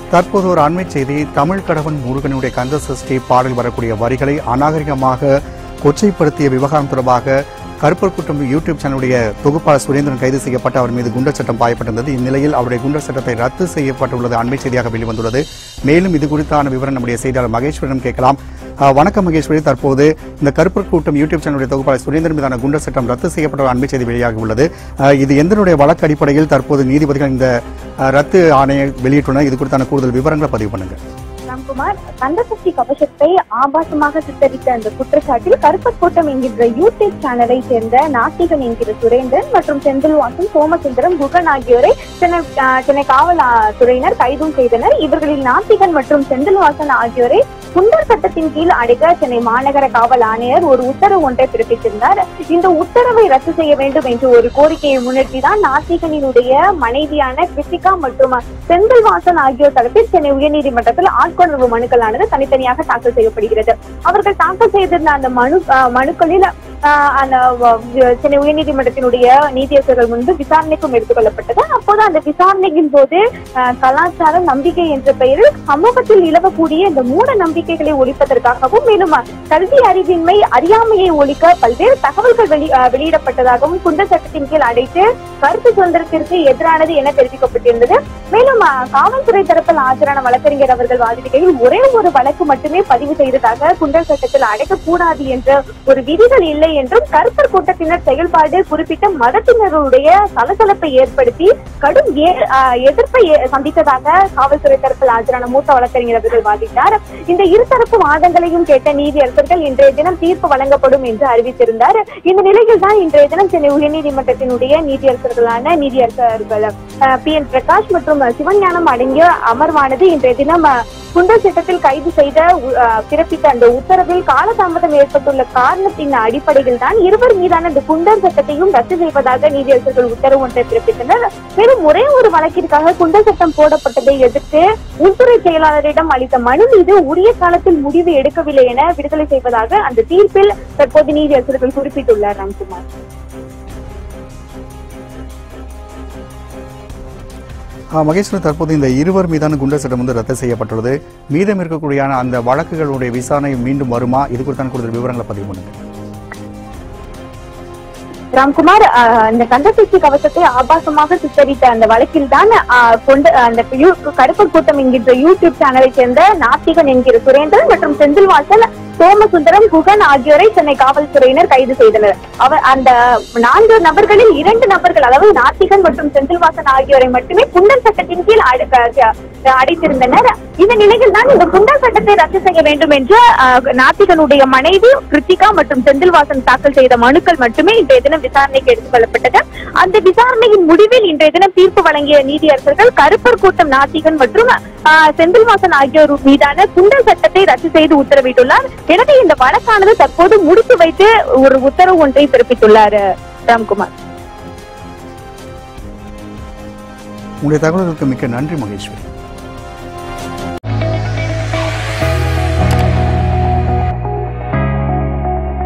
தற்போது ஒரு அண்மை செய்தி தமிழ் கடவன் முருகனுடைய கந்த சஷ்டி பாடல் வரக்கூடிய வரிகளை அநாகரிகமாக கொச்சைப்படுத்திய விவகாரம் தொடர்பாக கருப்பர் கூட்டம் யூடியூப் சேனலுடைய தொகுப்பாளர் சுரேந்திரன் கைது செய்யப்பட்டு அவர் மீது குண்டர் சட்டம் பாயப்பட்டிருந்தது இந்நிலையில் அவருடைய குண்டர் சட்டத்தை ரத்து செய்யப்பட்டுள்ளது அண்மை செய்தியாக வெளிவந்துள்ளது மேலும் இது குறித்தான விவரம் நம்முடைய செய்தியாளர் மகேஸ்வரன் கேட்கலாம் அஹ், வணக்கம் மகேஸ்வரி தற்போது இந்த கருப்பர் கூட்டம் யூடியூப் சேனலுடைய தொகுப்பாளர் சுரேந்திரன் மீதான குண்டர் சட்டம் ரத்து செய்யப்பட்ட ஒரு அண்மை செய்தி வெளியாகி உள்ளது அஹ், இது எந்தனுடைய வழக்கு அடிப்படையில் தற்போது நீதிபதிகள் இந்த அஹ், ரத்து ஆணையை வெளியிட்டுள்ளனர் இது குறித்தான கூடுதல் விவரங்களை பதிவு பண்ணுங்க ராம்குமார் கந்தசக்தி கவசத்தை ஆபாசமாக சித்தரித்த அந்த குற்றச்சாட்டில் கருப்பர் கூட்டம் என்கின்ற யூடியூப் சேனலை சேர்ந்த நாத்திகன் என்கிற சுரேந்திரன் மற்றும் செந்தில்வாசன் சோமசுந்தரம் குகன் ஆகியோரை சென்னை ஆஹ், சென்னை காவல் ஆஹ், துறையினர் கைதும் செய்தனர் இவர்களில் நாத்திகன் மற்றும் செந்தில்வாசன் ஆகியோரை குண்டர் சட்டத்தின் கீழ் அடைக்க சென்னை மாநகர காவல் ஆணையர் ஒரு உத்தரவு ஒன்றை பிறப்பித்திருந்தார் இந்த உத்தரவை ரத்து செய்ய வேண்டும் என்ற ஒரு கோரிக்கையை முன்னிறுத்தி தான் நாத்திகனினுடைய மனைவியான கிருத்திகா மற்றும் செந்தில்வாசன் ஆகியோர் தரப்பில் சென்னை உயர்நீதிமன்றத்தில் ஆட்கொணர்வு மனுக்களானது தனித்தனியாக தாக்கல் செய்யப்படுகிறது அவர்கள் தாக்கல் செய்திருந்த அந்த மனு ஆஹ், மனுக்களில் ஆஹ், அந்த வ- வ- சென்னை உயர்நீதிமன்றத்தினுடைய நீதியரசர்கள் முன்பு விசாரணைக்கும் எடுத்துக் கொள்ளப்பட்டது அப்போது அந்த விசாரணையின் போது ஆஹ், கலாச்சாரம் நம்பிக்கை என்ற பெயரில் சமூகத்தில் நிலவக்கூடிய இந்த மூட நம்பிக்கைகளை ஒழிப்பதற்காகவும் மேலும் அஹ், கல்வி அறிவின்மை அறியாமையை ஒழிக்க பல்வேறு தகவல்கள் வெளி ஆஹ், வெளியிடப்பட்டதாகவும் குண்டர் சட்டத்தின் கீழ் அடைத்து கருத்து சுதந்திரத்திற்கு எதிரானது என தெரிவிக்கப்பட்டிருந்தது மேலும் அஹ், காவல்துறை தரப்பில் ஆஜரான வழக்கறிஞர் அவர்கள் வாதிடுகையில் ஒரே ஒரு வழக்கு மட்டுமே பதிவு செய்ததாக குண்டர் சட்டத்தில் அடைக்கக்கூடாது என்ற ஒரு விதிகள் இல்லை என்றும் கருப்பர் கூட்டத்தினர் செயல்பாடு குறிப்பிட்ட மதத்தினருடைய சலசலப்பை ஏற்படுத்தி கடும் ஏ- அஹ், எதிர்ப்பை ஏ- சந்தித்ததாக காவல்துறை தரப்பில் ஆஜரான மூத்த வழக்கறிஞர் அவர்கள் வாதிட்டார் இந்த இருதரப்பு வாதங்களையும் கேட்ட நீதியரசர்கள் இன்றைய தினம் தீர்ப்பு வழங்கப்படும் என்று அறிவித்திருந்தார் இந்த நிலையில் தான் இன்றைய தினம் சென்னை உயர்நீதிமன்றத்தினுடைய நீதியரசர்களான நீதியரசர்கள் பி என் பிரகாஷ் மற்றும் அஹ், சிவஞானம் அடங்கிய அமர்வானது இன்றைய தினம் அஹ், குண்டர் சட்டத்தில் கைது செய்த உ- அஹ், பிறப்பித்த அந்த உத்தரவில் காலதாமதம் ஏற்பட்டுள்ள காரணத்தின் அடிப்படையில் தான் இருவர் மீதான இந்த குண்டர் சட்டத்தையும் ரத்து செய்வதாக நீதியரசர்கள் உத்தரவு ஒன்றை பிறப்பித்தனர் மேலும் ஒரே ஒரு வழக்கிற்காக குண்டர் சட்டம் போடப்பட்டதை எதிர்த்து உள்துறை செயலாளரிடம் அளித்த மனு மீது உரிய காலத்தில் முடிவு எடுக்கவில்லை என விடுதலை செய்வதாக அந்த தீர்ப்பில் தற்போது நீதியரசர்கள் குறிப்பிட்டுள்ளார் ராம்குமார் ஆ, மகேஸ்வரன் தற்போது இந்த இருவர் மீதான குண்டர் சட்டம் வந்து ரத்து செய்யப்பட்டுள்ளது மீதம் இருக்கக்கூடிய அந்த வழக்குகளுடைய விசாரணை மீண்டும் வருமா இது குறித்தான கூடுதல் விவரங்களை பதிவு பண்ணுங்க ராம்குமார் ஆஹ், இந்த கந்தசக்தி கவசத்தை ஆபாசமாக சித்தரித்த அந்த வழக்கில் தான் கொண்டு அந்த யூ- கருப்பர் கூட்டம் என்கின்ற யூடியூப் சேனலை சேர்ந்த நாத்திகன் என்கிற சுரேந்திரன் மற்றும் செந்தில்வாசன் சோமசுந்தரம் குகன் ஆகியோரை சென்னை காவல்துறையினர் கைது செய்தனர் அவர் அந்த நான்கு நபர்களில் இரண்டு நபர்கள் அதாவது நாத்திகன் மற்றும் செந்தில்வாசன் ஆகியோரை மட்டுமே குண்டர் சட்டத்தின் கீழ் அடு- க- அடைத்திருந்தனர் இந்த நிலையில் தான் இந்த குண்டர் சட்டத்தை ரத்து செய்ய வேண்டும் என்று ஆஹ், நாத்திகனுடைய மனைவி கிருத்திகா மற்றும் செந்தில்வாசன் தாக்கல் செய்த மனுக்கள் மட்டுமே இன்றைய தினம் விசாரணைக்கு எடுத்துக் கொள்ளப்பட்டது அந்த விசாரணையின் முடிவில் இன்றைய தினம் தீர்ப்பு வழங்கிய நீதியரசர்கள் கருப்பர் கூட்டம் நாத்திகன் மற்றும் ஆஹ், செந்தில்வாசன் ஆகியோர் மீதான குண்டர் சட்டத்தை ரத்து செய்து உத்தரவிட்டுள்ளார் எனவே இந்த வழக்கானது தற்போது முடித்து வைத்து ஒரு உத்தரவு ஒன்றை பிறப்பித்துள்ளார் ராம்குமார் உங்களுடைய தகவல்களுக்கு மிக்க நன்றி மகேஸ்வரி